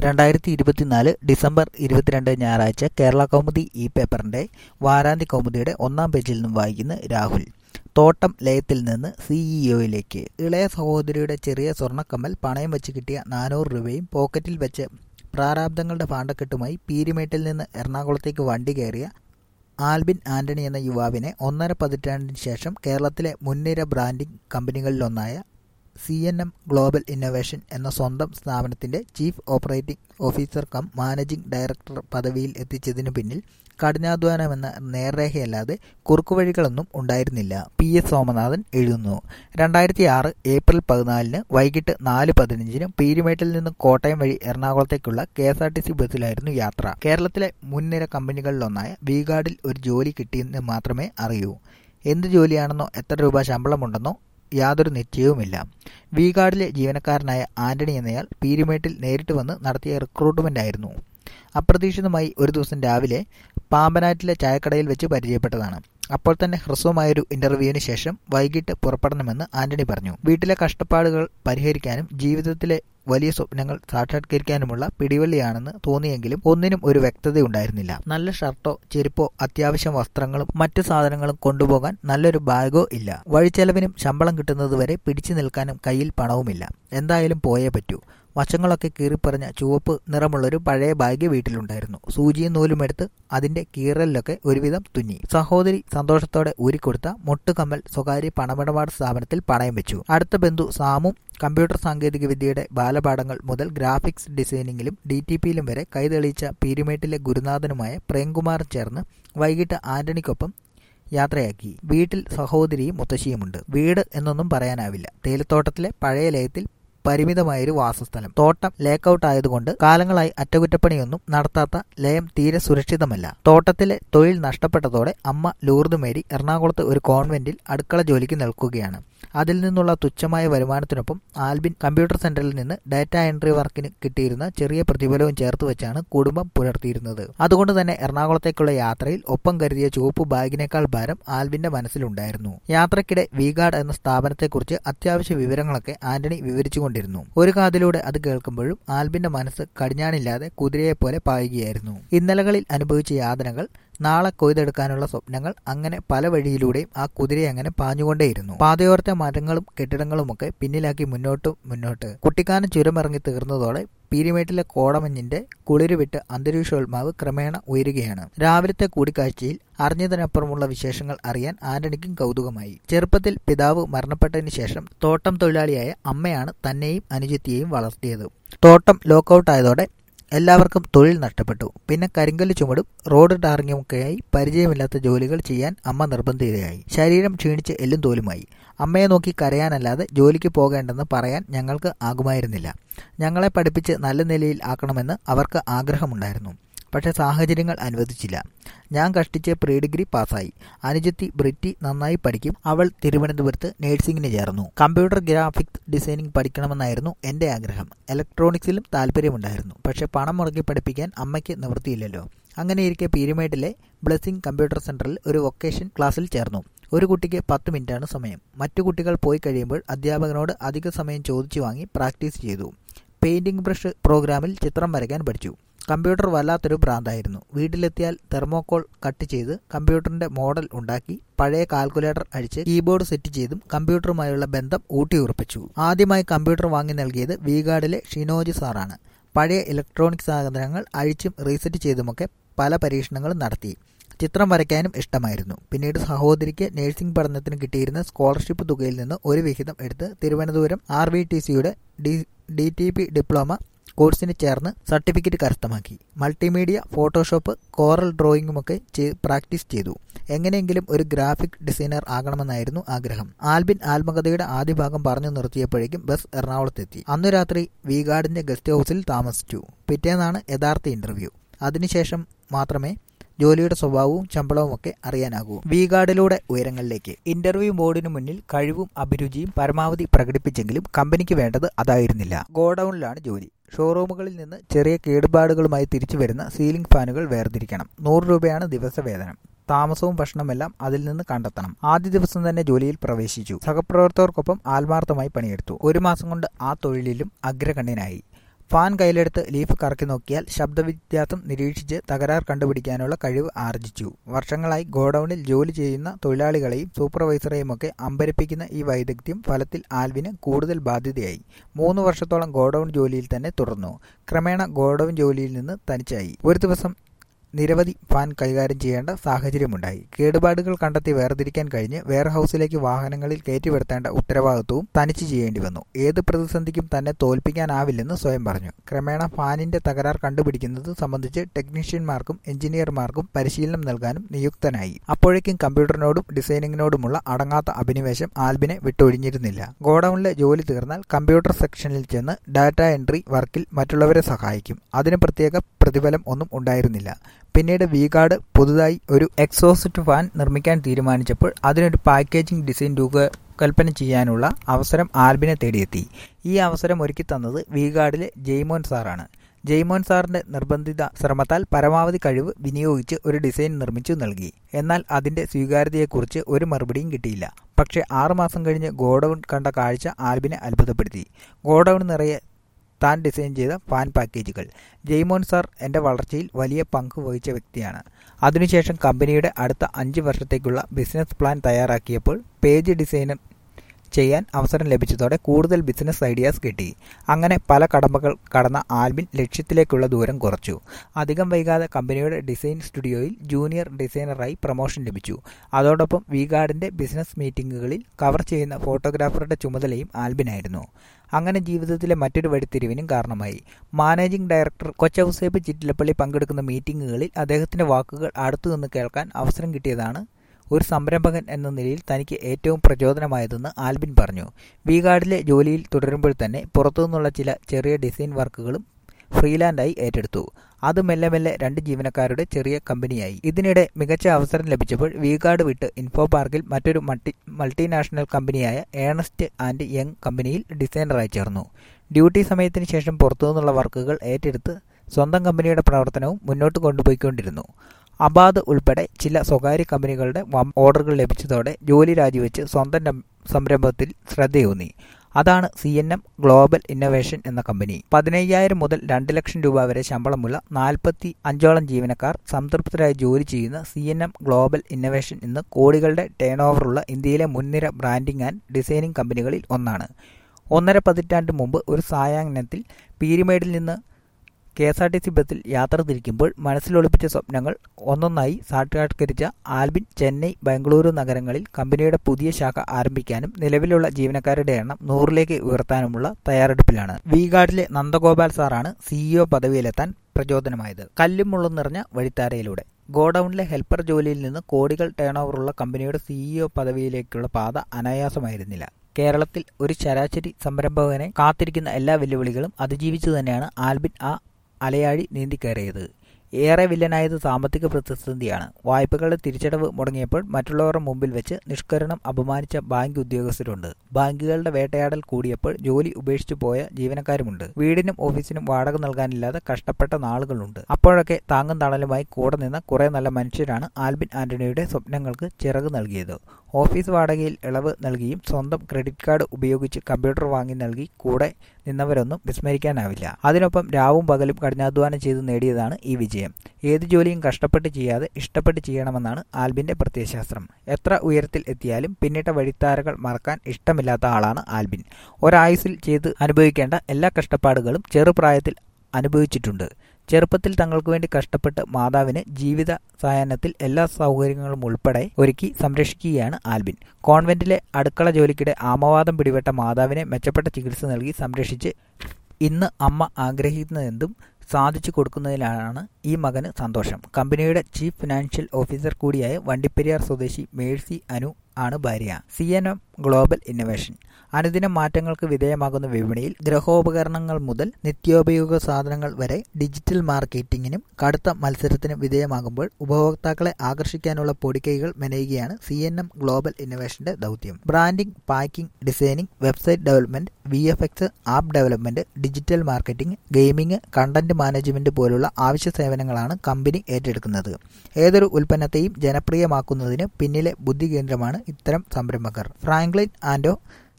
രണ്ടായിരത്തി ഇരുപത്തിനാല് ഡിസംബർ ഇരുപത്തിരണ്ട് ഞായറാഴ്ച കേരള കൗമുദി ഈ പേപ്പറിന്റെ വാരാന്ത്യ കൗമുദിയുടെ ഒന്നാം പേജിൽ നിന്നും വായിക്കുന്ന രാഹുൽ തോട്ടം ലയത്തിൽ നിന്ന് സിഇഒയിലേക്ക് ഇളയ സഹോദരിയുടെ ചെറിയ സ്വർണ്ണക്കമ്മൽ പണയം വെച്ച് കിട്ടിയ നാനൂറ് രൂപയും പോക്കറ്റിൽ വെച്ച് പ്രാരാബ്ദങ്ങളുടെ പാണ്ടക്കെട്ടുമായി പീരിമേട്ടിൽ നിന്ന് എറണാകുളത്തേക്ക് വണ്ടി കയറിയ ആൽബിൻ ആന്റണി എന്ന യുവാവിനെ ഒന്നര പതിറ്റാണ്ടിന് ശേഷം കേരളത്തിലെ മുൻനിര ബ്രാൻഡിംഗ് കമ്പനികളിലൊന്നായ C N M global innovation എന്ന സ്വന്തം സ്ഥാപനത്തിന്റെ chief operating officer cum managing director പദവിയിൽ എത്തിച്ചതിനു പിന്നിൽ കഠിനാധ്വാനമെന്ന നേർരേഖയല്ലാതെ കുറുക്കുവഴികളൊന്നും ഉണ്ടായിരുന്നില്ല പി എസ് സോമനാഥൻ എഴുതുന്നു രണ്ടായിരത്തി ആറ് ഏപ്രിൽ പതിനാലിന് വൈകിട്ട് നാല് പതിനഞ്ചിന് പീരുമേട്ടിൽ നിന്ന് കോട്ടയം വഴി എറണാകുളത്തേക്കുള്ള K S R T C ബസ്സിലായിരുന്നു യാത്ര കേരളത്തിലെ മുൻനിര കമ്പനികളിലൊന്നായ വീഗാർഡിൽ ഒരു ജോലി കിട്ടിയെന്ന് മാത്രമേ അറിയൂ എന്ത് ജോലിയാണെന്നോ എത്ര രൂപ ശമ്പളമുണ്ടെന്നോ യാതൊരു നിശ്ചയവുമില്ല വീഗാർഡിലെ ജീവനക്കാരനായ ആന്റണി എന്നയാൾ പീരുമേട്ടിൽ നേരിട്ട് വന്ന് നടത്തിയ റിക്രൂട്ട്മെന്റ് ആയിരുന്നു അപ്രതീക്ഷിതമായി ഒരു ദിവസം രാവിലെ പാമ്പനാറ്റിലെ ചായക്കടയിൽ വെച്ച് പരിചയപ്പെട്ടതാണ് അപ്പോൾ തന്നെ ഹ്രസ്വമായൊരു ഇന്റർവ്യൂവിന് ശേഷം വൈകിട്ട് പുറപ്പെടണമെന്ന് ആന്റണി പറഞ്ഞു വീട്ടിലെ കഷ്ടപ്പാടുകൾ പരിഹരിക്കാനും ജീവിതത്തിലെ വലിയ സ്വപ്നങ്ങൾ സാക്ഷാത്കരിക്കാനുമുള്ള പിടിവള്ളിയാണെന്ന് തോന്നിയെങ്കിലും ഒന്നിനും ഒരു വ്യക്തതയുണ്ടായിരുന്നില്ല നല്ല ഷർട്ടോ ചെരുപ്പോ അത്യാവശ്യം വസ്ത്രങ്ങളും മറ്റു സാധനങ്ങളും കൊണ്ടുപോകാൻ നല്ലൊരു ബാഗോ ഇല്ല വഴിച്ചെലവിനും ശമ്പളം കിട്ടുന്നതുവരെ പിടിച്ചു നിൽക്കാനും കയ്യിൽ പണവുമില്ല എന്തായാലും പോയേ പറ്റൂ വശങ്ങളൊക്കെ കീറിപ്പറഞ്ഞ ചുവപ്പ് നിറമുള്ളൊരു പഴയ ബാഗ് വീട്ടിലുണ്ടായിരുന്നു സൂചിയും നൂലും എടുത്ത് അതിന്റെ കീറലിലൊക്കെ ഒരുവിധം തുന്നി സഹോദരി സന്തോഷത്തോടെ ഊരിക്കൊടുത്ത മുട്ടുകമ്മൽ സ്വകാര്യ പണമിടപാട് സ്ഥാപനത്തിൽ പണയം വെച്ചു അടുത്ത ബന്ധു സാമും കമ്പ്യൂട്ടർ സാങ്കേതിക വിദ്യയുടെ ബാലപാഠങ്ങൾ മുതൽ ഗ്രാഫിക്സ് ഡിസൈനിങ്ങിലും ഡി ടി പിയിലും വരെ കൈതെളിയിച്ച പീരുമേട്ടിലെ ഗുരുനാഥനുമായ പ്രേംകുമാർ ചേർന്ന് വൈകിട്ട് ആന്റണിക്കൊപ്പം യാത്രയാക്കി വീട്ടിൽ സഹോദരിയും മുത്തശ്ശിയുമുണ്ട് വീട് എന്നൊന്നും പറയാനാവില്ല തേയിലത്തോട്ടത്തിലെ പഴയ ലയത്തിൽ പരിമിതമായൊരു വാസസ്ഥലം തോട്ടം ലേക്കൌട്ട് ആയതുകൊണ്ട് കാലങ്ങളായി അറ്റകുറ്റപ്പണിയൊന്നും നടത്താത്ത ലയം തീരെ സുരക്ഷിതമല്ല തോട്ടത്തിലെ തൊഴിൽ നഷ്ടപ്പെട്ടതോടെ അമ്മ ലൂർദ് മേരി എറണാകുളത്ത് ഒരു കോൺവെന്റിൽ അടുക്കള ജോലിക്ക് നിൽക്കുകയാണ് അതിൽ നിന്നുള്ള തുച്ഛമായ വരുമാനത്തിനൊപ്പം ആൽബിൻ കമ്പ്യൂട്ടർ സെന്ററിൽ നിന്ന് ഡാറ്റ എൻട്രി വർക്കിന് കിട്ടിയിരുന്ന ചെറിയ പ്രതിഫലവും ചേർത്ത് വെച്ചാണ് കുടുംബം പുലർത്തിയിരുന്നത് അതുകൊണ്ട് തന്നെ എറണാകുളത്തേക്കുള്ള യാത്രയിൽ ഒപ്പം കരുതിയ ചുവപ്പ് ബാഗിനേക്കാൾ ഭാരം ആൽബിന്റെ മനസ്സിലുണ്ടായിരുന്നു യാത്രക്കിടെ വിഗാർഡ് എന്ന സ്ഥാപനത്തെക്കുറിച്ച് അത്യാവശ്യ വിവരങ്ങളൊക്കെ ആന്റണി വിവരിച്ചുകൊണ്ടിരുന്നു ഒരു കാതിലൂടെ അത് കേൾക്കുമ്പോഴും ആൽബിന്റെ മനസ്സ് കടിഞ്ഞാണില്ലാതെ കുതിരയെപ്പോലെ പായുകയായിരുന്നു ഇന്നലകളിൽ അനുഭവിച്ച യാതനകൾ നാളെ കൊയ്തെടുക്കാനുള്ള സ്വപ്നങ്ങൾ അങ്ങനെ പല വഴിയിലൂടെയും ആ കുതിരയെ അങ്ങനെ പാഞ്ഞുകൊണ്ടേയിരുന്നു പാതയോരത്തെ മരങ്ങളും കെട്ടിടങ്ങളുമൊക്കെ പിന്നിലാക്കി മുന്നോട്ട് മുന്നോട്ട് കുട്ടിക്കാനം ചുരമിറങ്ങി തീർന്നതോടെ പീരിമേട്ടിലെ കോടമഞ്ഞിന്റെ കുളിരുവിട്ട് അന്തരീക്ഷോത്മാവ് ക്രമേണ ഉയരുകയാണ് രാവിലത്തെ കൂടിക്കാഴ്ചയിൽ അറിഞ്ഞതിനപ്പുറമുള്ള വിശേഷങ്ങൾ അറിയാൻ ആന്റണിക്കും കൗതുകമായി ചെറുപ്പത്തിൽ പിതാവ് മരണപ്പെട്ടതിന് ശേഷം തോട്ടം തൊഴിലാളിയായ അമ്മയാണ് തന്നെയും അനുജത്തിയെയും വളർത്തിയത് തോട്ടം ലോക്കൌട്ട് ആയതോടെ എല്ലാവർക്കും തൊഴിൽ നഷ്ടപ്പെട്ടു പിന്നെ കരിങ്കല്ല് ചുമടും റോഡ് ടാറിങ്ങുമൊക്കെയായി പരിചയമില്ലാത്ത ജോലികൾ ചെയ്യാൻ അമ്മ നിർബന്ധിതയായി ശരീരം ക്ഷീണിച്ച് എല്ലും തോലുമായി അമ്മയെ നോക്കി കരയാനല്ലാതെ ജോലിക്ക് പോകേണ്ടെന്ന് പറയാൻ ഞങ്ങൾക്ക് ആകുമായിരുന്നില്ല ഞങ്ങളെ പഠിപ്പിച്ച് നല്ല നിലയിൽ ആക്കണമെന്ന് അവർക്ക് ആഗ്രഹമുണ്ടായിരുന്നു പക്ഷെ സാഹചര്യങ്ങൾ അനുവദിച്ചില്ല ഞാൻ കഷ്ടിച്ച് പ്രീ ഡിഗ്രി പാസ്സായി അനുജത്തി ബ്രിറ്റി നന്നായി പഠിക്കും അവൾ തിരുവനന്തപുരത്ത് നേഴ്സിംഗിന് ചേർന്നു കമ്പ്യൂട്ടർ ഗ്രാഫിക്സ് ഡിസൈനിങ് പഠിക്കണമെന്നായിരുന്നു എൻ്റെ ആഗ്രഹം ഇലക്ട്രോണിക്സിലും താല്പര്യമുണ്ടായിരുന്നു പക്ഷെ പണം മുറക്കി പഠിപ്പിക്കാൻ അമ്മയ്ക്ക് നിവൃത്തിയില്ലല്ലോ അങ്ങനെയിരിക്കെ പീരുമേട്ടിലെ ബ്ലെസ്സിംഗ് കമ്പ്യൂട്ടർ സെന്ററിൽ ഒരു വൊക്കേഷൻ ക്ലാസ്സിൽ ചേർന്നു ഒരു കുട്ടിക്ക് പത്ത് മിനിറ്റാണ് സമയം മറ്റു കുട്ടികൾ പോയി കഴിയുമ്പോൾ അധ്യാപകനോട് അധിക സമയം ചോദിച്ചു വാങ്ങി പ്രാക്ടീസ് ചെയ്തു പെയിന്റിംഗ് ബ്രഷ് പ്രോഗ്രാമിൽ ചിത്രം വരയ്ക്കാൻ പഠിച്ചു കമ്പ്യൂട്ടർ വല്ലാത്തൊരു ഭ്രാന്തായിരുന്നു വീട്ടിലെത്തിയാൽ തെർമോക്കോൾ കട്ട് ചെയ്ത് കമ്പ്യൂട്ടറിന്റെ മോഡൽ ഉണ്ടാക്കി പഴയ കാൽക്കുലേറ്റർ അഴിച്ച് കീബോർഡ് സെറ്റ് ചെയ്തും കമ്പ്യൂട്ടറുമായുള്ള ബന്ധം ഊട്ടിയുറപ്പിച്ചു ആദ്യമായി കമ്പ്യൂട്ടർ വാങ്ങി നൽകിയത് വീഗാർഡിലെ ഷിനോജ് സാറാണ് പഴയ ഇലക്ട്രോണിക് സാധനങ്ങൾ അഴിച്ചും റീസെറ്റ് ചെയ്തുമൊക്കെ പല പരീക്ഷണങ്ങളും നടത്തി ചിത്രം വരയ്ക്കാനും ഇഷ്ടമായിരുന്നു പിന്നീട് സഹോദരിക്ക് നഴ്സിംഗ് പഠനത്തിന് കിട്ടിയിരുന്ന സ്കോളർഷിപ്പ് തുകയിൽ നിന്ന് ഒരു വിഹിതം എടുത്ത് തിരുവനന്തപുരം ആർ വി ടി സിയുടെ D D T P diploma കോഴ്സിന് ചേർന്ന് സർട്ടിഫിക്കറ്റ് കരസ്ഥമാക്കി മൾട്ടിമീഡിയ ഫോട്ടോഷോപ്പ് കോറൽ ഡ്രോയിങ്ങുമൊക്കെ പ്രാക്ടീസ് ചെയ്തു എങ്ങനെയെങ്കിലും ഒരു ഗ്രാഫിക് ഡിസൈനർ ആകണമെന്നായിരുന്നു ആഗ്രഹം ആൽബിൻ ആത്മകഥയുടെ ആദ്യ ഭാഗം പറഞ്ഞു നിർത്തിയപ്പോഴേക്കും ബസ് എറണാകുളത്തെത്തി അന്നു രാത്രി വീഗാർഡിന്റെ ഗസ്റ്റ് ഹൗസിൽ താമസിച്ചു പിറ്റേന്നാണ് യഥാർത്ഥ ഇന്റർവ്യൂ അതിനുശേഷം മാത്രമേ ജോലിയുടെ സ്വഭാവവും ശമ്പളവും ഒക്കെ അറിയാനാകൂ വി ഗാർഡിലൂടെ ഉയരങ്ങളിലേക്ക് ഇന്റർവ്യൂ ബോർഡിന് മുന്നിൽ കഴിവും അഭിരുചിയും പരമാവധി പ്രകടിപ്പിച്ചെങ്കിലും കമ്പനിക്ക് വേണ്ടത് അതായിരുന്നില്ല ഗോഡൌണിലാണ് ജോലി ഷോറൂമുകളിൽ നിന്ന് ചെറിയ കേടുപാടുകളുമായി തിരിച്ചു വരുന്ന സീലിംഗ് ഫാനുകൾ വേർതിരിക്കണം നൂറ് രൂപയാണ് ദിവസവേതനം താമസവും ഭക്ഷണമെല്ലാം അതിൽ നിന്ന് കണ്ടെത്തണം ആദ്യ ദിവസം തന്നെ ജോലിയിൽ പ്രവേശിച്ചു സഹപ്രവർത്തകർക്കൊപ്പം ആത്മാർത്ഥമായി പണിയെടുത്തു ഒരു മാസം കൊണ്ട് ആ തൊഴിലിലും അഗ്രഗണ്യനായി ഫാൻ കയ്യിലെടുത്ത് ലീഫ് കറക്കി നോക്കിയാൽ ശബ്ദവ്യത്യാസം നിരീക്ഷിച്ച് തകരാർ കണ്ടുപിടിക്കാനുള്ള കഴിവ് ആർജിച്ചു വർഷങ്ങളായി ഗോഡൌണിൽ ജോലി ചെയ്യുന്ന തൊഴിലാളികളെയും സൂപ്പർവൈസറെയുമൊക്കെ അമ്പരപ്പിക്കുന്ന ഈ വൈദഗ്ധ്യം ഫലത്തിൽ ആൽവിന് കൂടുതൽ ബാധ്യതയായി മൂന്ന് വർഷത്തോളം ഗോഡൌൺ ജോലിയിൽ തന്നെ തുടർന്നു ക്രമേണ ഗോഡൌൺ ജോലിയിൽ നിന്ന് തനിച്ചായി ഒരു ദിവസം നിരവധി ഫാൻ കൈകാര്യം ചെയ്യേണ്ട സാഹചര്യമുണ്ടായി കേടുപാടുകൾ കണ്ടെത്തി വേർതിരിക്കാൻ കഴിഞ്ഞ് വെയർഹൌസിലേക്ക് വാഹനങ്ങളിൽ കയറ്റിവരുത്തേണ്ട ഉത്തരവാദിത്വവും തനിച്ച് ചെയ്യേണ്ടി വന്നു ഏത് പ്രതിസന്ധിക്കും തന്നെ തോൽപ്പിക്കാനാവില്ലെന്ന് സ്വയം പറഞ്ഞു ക്രമേണ ഫാനിന്റെ തകരാർ കണ്ടുപിടിക്കുന്നത് സംബന്ധിച്ച് ടെക്നീഷ്യന്മാർക്കും എഞ്ചിനീയർമാർക്കും പരിശീലനം നൽകാനും നിയുക്തനായി അപ്പോഴേക്കും കമ്പ്യൂട്ടറിനോടും ഡിസൈനിങ്ങിനോടുമുള്ള അടങ്ങാത്ത അഭിനിവേശം ആൽബിനെ വിട്ടൊഴിഞ്ഞിരുന്നില്ല ഗോഡൌണിലെ ജോലി തീർന്നാൽ കമ്പ്യൂട്ടർ സെക്ഷനിൽ ചെന്ന് ഡാറ്റ എൻട്രി വർക്കിൽ മറ്റുള്ളവരെ സഹായിക്കും അതിന് പ്രത്യേക പ്രതിഫലം ഒന്നും ഉണ്ടായിരുന്നില്ല പിന്നീട് വിഗാർഡ് പുതുതായി ഒരു എക്സോസ്റ്റ് ഫാൻ നിർമ്മിക്കാൻ തീരുമാനിച്ചപ്പോൾ അതിനൊരു പാക്കേജിംഗ് ഡിസൈൻ രൂപകൽപ്പന ചെയ്യാനുള്ള അവസരം ആൽബിനെ തേടിയെത്തി ഈ അവസരം ഒരുക്കി തന്നത് വിഗാർഡിലെ ജെയ്മോൻ സാറാണ് ജെയ്മോൻ സാറിന്റെ നിർബന്ധിത ശ്രമത്താൽ പരമാവധി കഴിവ് വിനിയോഗിച്ച് ഒരു ഡിസൈൻ നിർമ്മിച്ചു നൽകി എന്നാൽ അതിന്റെ സ്വീകാര്യതയെക്കുറിച്ച് ഒരു മറുപടിയും കിട്ടിയില്ല പക്ഷേ ആറുമാസം കഴിഞ്ഞ് ഗോഡൌൺ കണ്ട കാഴ്ച ആൽബിനെ അത്ഭുതപ്പെടുത്തി ഗോഡൌൺ നിറയെ താൻ ഡിസൈൻ ചെയ്ത ഫാൻ പാക്കേജുകൾ ജെയ്മോൻ സാർ എൻ്റെ വളർച്ചയിൽ വലിയ പങ്ക് വഹിച്ച വ്യക്തിയാണ് അതിനുശേഷം കമ്പനിയുടെ അടുത്ത അഞ്ച് വർഷത്തേക്കുള്ള ബിസിനസ് പ്ലാൻ തയ്യാറാക്കിയപ്പോൾ പേജ് ഡിസൈനർ ചെയ്യാൻ അവസരം ലഭിച്ചതോടെ കൂടുതൽ ബിസിനസ് ഐഡിയാസ് കിട്ടി അങ്ങനെ പല കടമ്പകൾ കടന്ന ആൽബിൻ ലക്ഷ്യത്തിലേക്കുള്ള ദൂരം കുറച്ചു അധികം വൈകാതെ കമ്പനിയുടെ ഡിസൈൻ സ്റ്റുഡിയോയിൽ ജൂനിയർ ഡിസൈനറായി പ്രൊമോഷൻ ലഭിച്ചു അതോടൊപ്പം വിഗാർഡിന്റെ ബിസിനസ് മീറ്റിംഗുകളിൽ കവർ ചെയ്യുന്ന ഫോട്ടോഗ്രാഫറുടെ ചുമതലയും ആൽബിനായിരുന്നു അങ്ങനെ ജീവിതത്തിലെ മറ്റൊരു വഴിത്തിരിവിനും കാരണമായി മാനേജിംഗ് ഡയറക്ടർ കൊച്ചൌസേബ് ചിറ്റിലപ്പള്ളി പങ്കെടുക്കുന്ന മീറ്റിംഗുകളിൽ അദ്ദേഹത്തിന്റെ വാക്കുകൾ അടുത്തുനിന്ന് കേൾക്കാൻ അവസരം കിട്ടിയതാണ് ഒരു സംരംഭകൻ എന്ന നിലയിൽ തനിക്ക് ഏറ്റവും പ്രചോദനമായതെന്ന് ആൽബിൻ പറഞ്ഞു വിഗാർഡിലെ ജോലിയിൽ തുടരുമ്പോൾ തന്നെ പുറത്തുനിന്നുള്ള ചില ചെറിയ ഡിസൈൻ വർക്കുകളും ഫ്രീലാൻഡായി ഏറ്റെടുത്തു അത് മെല്ലെ മെല്ലെ രണ്ട് ജീവനക്കാരുടെ ചെറിയ കമ്പനിയായി ഇതിനിടെ മികച്ച അവസരം ലഭിച്ചപ്പോൾ വിഗാർഡ് വിട്ട് ഇൻഫോ പാർക്കിൽ മറ്റൊരു മൾട്ടി മൾട്ടിനാഷണൽ കമ്പനിയായ ഏണസ്റ്റ് ആൻഡ് യങ് കമ്പനിയിൽ ഡിസൈനറായി ചേർന്നു ഡ്യൂട്ടി സമയത്തിന് ശേഷം പുറത്തുനിന്നുള്ള വർക്കുകൾ ഏറ്റെടുത്ത് സ്വന്തം കമ്പനിയുടെ പ്രവർത്തനവും മുന്നോട്ട് കൊണ്ടുപോയിക്കൊണ്ടിരുന്നു അബാദ് ഉൾപ്പെടെ ചില സ്വകാര്യ കമ്പനികളുടെ ഓർഡറുകൾ ലഭിച്ചതോടെ ജോലി രാജിവെച്ച് സ്വന്തം സംരംഭത്തിൽ ശ്രദ്ധയൂന്നി അതാണ് C N M global innovation എന്ന കമ്പനി പതിനയ്യായിരം മുതൽ രണ്ട് ലക്ഷം രൂപ വരെ ശമ്പളമുള്ള നാൽപ്പത്തി അഞ്ചോളം ജീവനക്കാർ സംതൃപ്തരായി ജോലി ചെയ്യുന്ന C N M global innovation ഇന്ന് കോടികളുടെ ടേൺ ഓവറുള്ള ഇന്ത്യയിലെ മുൻനിര ബ്രാൻഡിംഗ് ആൻഡ് ഡിസൈനിംഗ് കമ്പനികളിൽ ഒന്നാണ് ഒന്നര പതിറ്റാണ്ട് മുമ്പ് ഒരു സായാഹ്നത്തിൽ പീരിമേഡിൽ നിന്ന് K S R T C ബസ്സിൽ യാത്ര തിരിക്കുമ്പോൾ മനസ്സിലൊളിപ്പിച്ച സ്വപ്നങ്ങൾ ഒന്നൊന്നായി സാക്ഷാത്കരിച്ച ആൽബിൻ ചെന്നൈ ബംഗളൂരു നഗരങ്ങളിൽ കമ്പനിയുടെ പുതിയ ശാഖ ആരംഭിക്കാനും നിലവിലുള്ള ജീവനക്കാരുടെ എണ്ണം നൂറിലേക്ക് ഉയർത്താനുമുള്ള തയ്യാറെടുപ്പിലാണ് വിഗാർഡിലെ നന്ദഗോപാൽ സാറാണ് സിഇഒ പദവിയിലെത്താൻ പ്രചോദനമായത് കല്ലും മുള്ളും നിറഞ്ഞ വഴിത്താരയിലൂടെ ഗോഡൌണിലെ ഹെൽപ്പർ ജോലിയിൽ നിന്ന് കോടികൾ ടേൺ ഓവറുള്ള കമ്പനിയുടെ സിഇഒ പദവിയിലേക്കുള്ള പാത അനായാസമായിരുന്നില്ല കേരളത്തിൽ ഒരു ശരാശരി സംരംഭകനെ കാത്തിരിക്കുന്ന എല്ലാ വെല്ലുവിളികളും അതിജീവിച്ചു തന്നെയാണ് ആൽബിൻ ആ അലയാഴി നീന്തിക്കയറിയത് ഏറെ വില്ലനായത് സാമ്പത്തിക പ്രതിസന്ധിയാണ് വായ്പകളുടെ തിരിച്ചടവ് മുടങ്ങിയപ്പോൾ മറ്റുള്ളവരുടെ മുമ്പിൽ വെച്ച് നിഷ്കരണം അപമാനിച്ച ബാങ്ക് ഉദ്യോഗസ്ഥരുണ്ട് ബാങ്കുകളുടെ വേട്ടയാടൽ കൂടിയപ്പോൾ ജോലി ഉപേക്ഷിച്ചു പോയ ജീവനക്കാരുമുണ്ട് വീടിനും ഓഫീസിനും വാടക നൽകാനില്ലാതെ കഷ്ടപ്പെട്ട നാളുകളുണ്ട് അപ്പോഴൊക്കെ താങ്ങും തണലുമായി കൂടെ നിന്ന കുറെ നല്ല മനുഷ്യരാണ് ആൽബിൻ ആന്റണിയുടെ സ്വപ്നങ്ങൾക്ക് ചിറക് നൽകിയത് ഓഫീസ് വാടകയിൽ ഇളവ് നൽകിയും സ്വന്തം ക്രെഡിറ്റ് കാർഡ് ഉപയോഗിച്ച് കമ്പ്യൂട്ടർ വാങ്ങി നൽകി കൂടെ നിന്നവരൊന്നും വിസ്മരിക്കാനാവില്ല അതിനൊപ്പം രാവും പകലും കഠിനാധ്വാനം ചെയ്ത് നേടിയതാണ് ഈ വിജയം ഏത് ജോലിയും കഷ്ടപ്പെട്ട് ചെയ്യാതെ ഇഷ്ടപ്പെട്ട് ചെയ്യണമെന്നാണ് ആൽബിന്റെ പ്രത്യയശാസ്ത്രം എത്ര ഉയരത്തിൽ എത്തിയാലും പിന്നിട്ട വഴിത്താരകൾ മറക്കാൻ ഇഷ്ടമില്ലാത്ത ആളാണ് ആൽബിൻ ഒരായുസിൽ ചെയ്ത് അനുഭവിക്കേണ്ട എല്ലാ കഷ്ടപ്പാടുകളും ചെറുപ്രായത്തിൽ അനുഭവിച്ചിട്ടുണ്ട് ചെറുപ്പത്തിൽ തങ്ങൾക്ക് വേണ്ടി കഷ്ടപ്പെട്ട് മാതാവിന് ജീവിത സായാഹ്നത്തിൽ എല്ലാ സൗകര്യങ്ങളും ഉൾപ്പെടെ ഒരുക്കി സംരക്ഷിക്കുകയാണ് ആൽബിൻ കോൺവെന്റിലെ അടുക്കള ജോലിക്കിടെ ആമവാദം പിടിപെട്ട മാതാവിനെ മെച്ചപ്പെട്ട ചികിത്സ നൽകി സംരക്ഷിച്ച് ഇന്ന് അമ്മ ആഗ്രഹിക്കുന്നതെന്തും സാധിച്ചു കൊടുക്കുന്നതിലാണ് ഈ മകന് സന്തോഷം കമ്പനിയുടെ ചീഫ് ഫിനാൻഷ്യൽ ഓഫീസർ കൂടിയായ വണ്ടിപ്പെരിയാർ സ്വദേശി മേഴ്സി അനു ആണ് ഭാര്യ C N M global innovation അനുദിന മാറ്റങ്ങൾക്ക് വിധേയമാകുന്ന വിപണിയിൽ ഗ്രഹോപകരണങ്ങൾ മുതൽ നിത്യോപയോഗ സാധനങ്ങൾ വരെ ഡിജിറ്റൽ മാർക്കറ്റിംഗിനും കടുത്ത മത്സരത്തിനും വിധേയമാകുമ്പോൾ ഉപഭോക്താക്കളെ ആകർഷിക്കാനുള്ള പൊടിക്കൈകൾ മെനയുകയാണ് സി എൻ എം ഗ്ലോബൽ ഇന്നൊവേഷന്റെ ദൗത്യം branding packing designing website development V F X app development digital marketing gaming content management പോലുള്ള ആവശ്യ സേവനങ്ങളാണ് കമ്പനി ഏറ്റെടുക്കുന്നത് ഏതൊരു ഉൽപ്പന്നത്തെയും ജനപ്രിയമാക്കുന്നതിന് പിന്നിലെ ബുദ്ധി കേന്ദ്രമാണ് ഇത്തരം സംരംഭകർ Franklin Ando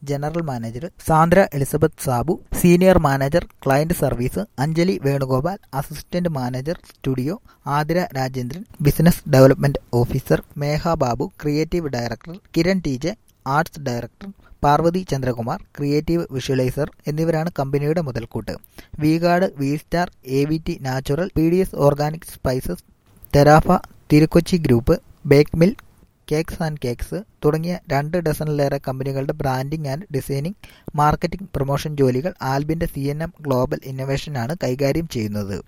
general manager Sandra Elizabeth Sabu senior manager client service Anjali Venugopal assistant manager studio Athira Rajendran business development officer Megha Babu creative director Kiran T J arts director Parvathy Chandrakumar creative visualiser എന്നിവരാണ് കമ്പനിയുടെ മുതൽക്കൂട്ട് വിഗാർഡ് വി സ്റ്റാർ എ വി ടി നാച്ചുറൽ പി ഡി എസ് ഓർഗാനിക് സ്പൈസസ് തെരാഫ Thirukochi group bake mill cakes and cakes തുടങ്ങിയ രണ്ട് ഡസനിലേറെ കമ്പനികളുടെ branding and designing marketing promotion ജോലികൾ ആൽബിന്റെ സി എൻ എം ഗ്ലോബൽ ഇന്നൊവേഷനാണ് കൈകാര്യം ചെയ്യുന്നത്